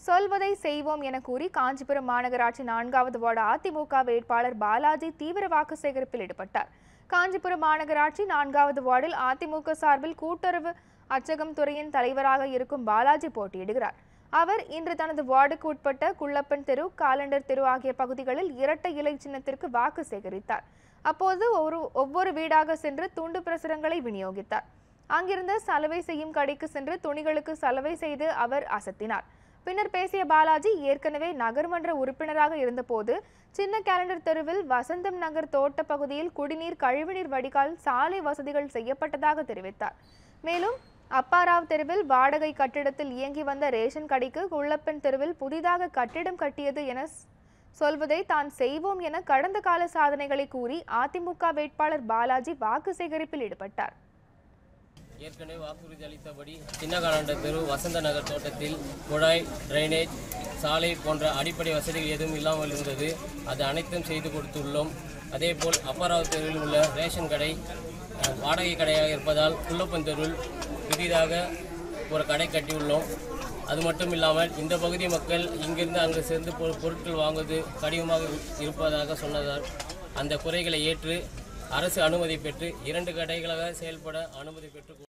சொல்வதை செய்வோம் என கூறி காஞ்சிபுரம் மாநகராட்சி நான்காவது வார்டு அதிமுக வேட்பாளர் பாலாஜி தீவிர வாக்கு சேகரிப்பில் ஈடுபட்டார் காஞ்சிபுரம் மாநகராட்சி நான்காவது வார்டில் அதிமுக சார்பில் கூட்டுறவு அச்சகம் துறையின் தலைவராக இருக்கும் பாலாஜி போட்டியிடுகிறார் அவர் இன்று தனது வார்டுக்கு உட்பட்ட குள்ளப்பன் தெரு காலண்டர் தெரு ஆகிய பகுதிகளில் இரட்டை இலை சின்னத்திற்கு வாக்கு சேகரித்தார் அப்போது ஒரு ஒவ்வொரு வீடாக சென்று துண்டு பிரசுரங்களை விநியோகித்தார் அங்கிருந்த சலவை செய்யும் கடைக்கு சென்று துணிகளுக்கு சலவை செய்து அவர் அசத்தினார் பின்னர் பேசிய பாலாஜி ஏற்கனவே நகர்மன்ற உறுப்பினராக இருந்தபோது சின்ன கேலண்டர் தெருவில் வசந்தம் நகர் தோட்ட பகுதியில் குடிநீர் கழிவுநீர் வடிகால் சாலை வசதிகள் செய்யப்பட்டதாக தெரிவித்தார் மேலும் அப்பாராவ் தெருவில் வாடகை கட்டிடத்தில் இயங்கி வந்த ரேஷன் கடைக்கு குள்ளப்பன் தெருவில் புதிதாக கட்டிடம் கட்டியது என ஸ்- சொல்வதை தான் செய்வோம் என கடந்த கால சாதனைகளை கூறி அதிமுக வேட்பாளர் பாலாஜி வாக்கு சேகரிப்பில் ஈடுபட்டார் ஏற்கனவே வாக்குறுதி அளித்தபடி சின்னகாலாண்ட தெரு வசந்த நகர் தோட்டத்தில் குழாய் டிரைனேஜ் சாலை போன்ற அடிப்படை வசதிகள் எதுவும் இல்லாமல் இருந்தது அது அனைத்தும் செய்து கொடுத்துள்ளோம் அதேபோல் அப்பராவ் தெருவில் உள்ள ரேஷன் கடை அஹ், வாடகை கடையாக இருப்பதால் குள்ளப்பன் தெருவில் புதிதாக ஒரு கடை கட்டியுள்ளோம் அது மட்டும் இல்லாமல் இந்த பகுதி மக்கள் இங்கிருந்து அங்கு சேர்ந்து பொ- பொருட்கள் வாங்குவது கடினமாக இருப்பதாக சொன்னதால் அந்த குறைகளை ஏற்று அரசு அனுமதி பெற்று இரண்டு கடைகளாக செயல்பட அனுமதி பெற்று